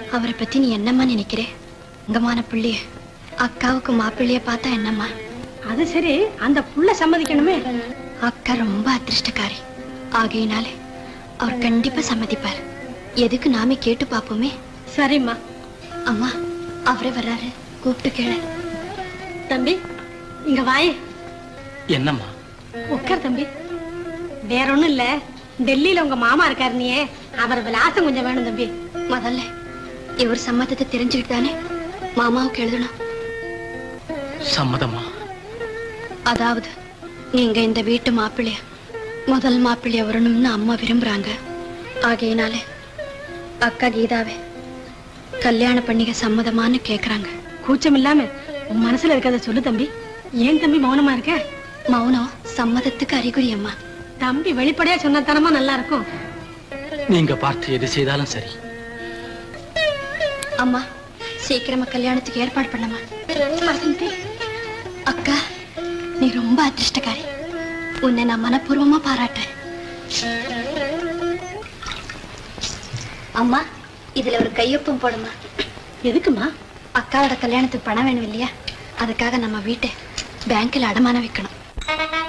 அவரை பத்தி நீ என்னம்மா நினைக்கிற உங்கமான பிள்ளைய அக்காவுக்கு மாப்பிள்ளைய பார்த்தா என்னம்மா அது சரி அந்த புள்ள சம்மதிக்கணுமே அக்கா ரொம்ப அதிர்ஷ்டக்காரி ஆகையினாலே அவர் கண்டிப்பா சம்மதிப்பார் எதுக்கு நாமே கேட்டு பாப்போமே சரிம்மா அம்மா அவரே வர்றாரு கூப்பிட்டு கேளு தம்பி இங்க வாயே என்னம்மா உட்கார் தம்பி வேற ஒண்ணும் இல்ல டெல்லியில உங்க மாமா இருக்காரு நீயே அவர் விலாசம் கொஞ்சம் வேணும் தம்பி முதல்ல இவர் சம்மதத்தை தெரிஞ்சுக்கிட்டு தானே மாமாவுக்கு எழுதணும் சம்மதமா அதாவது நீங்க இந்த வீட்டு மாப்பிள்ளைய முதல் மாப்பிள்ளைய வரணும்னு அம்மா விரும்புறாங்க ஆகையினாலே அக்கா கீதாவே கல்யாண பண்ணிக்க சம்மதமான்னு கேக்குறாங்க கூச்சம் இல்லாம உன் மனசுல இருக்கிறத சொல்லு தம்பி ஏன் தம்பி மௌனமா இருக்க மௌனம் சம்மதத்துக்கு அறிகுறி அம்மா தம்பி வெளிப்படையா சொன்னத்தனமா நல்லா இருக்கும் நீங்க பார்த்து எது செய்தாலும் சரி அம்மா சீக்கிரமா கல்யாணத்துக்கு ஏற்பாடு பண்ணமா வசந்தி அக்கா நீ ரொம்ப அதிர்ஷ்டக்காரி உன்னை நான் மனப்பூர்வமா பாராட்டேன் அம்மா இதுல ஒரு கையொப்பம் போடுமா எதுக்குமா அக்காவோட கல்யாணத்துக்கு பணம் வேணும் இல்லையா அதுக்காக நம்ம வீட்டை பேங்க்ல அடமானம் வைக்கணும்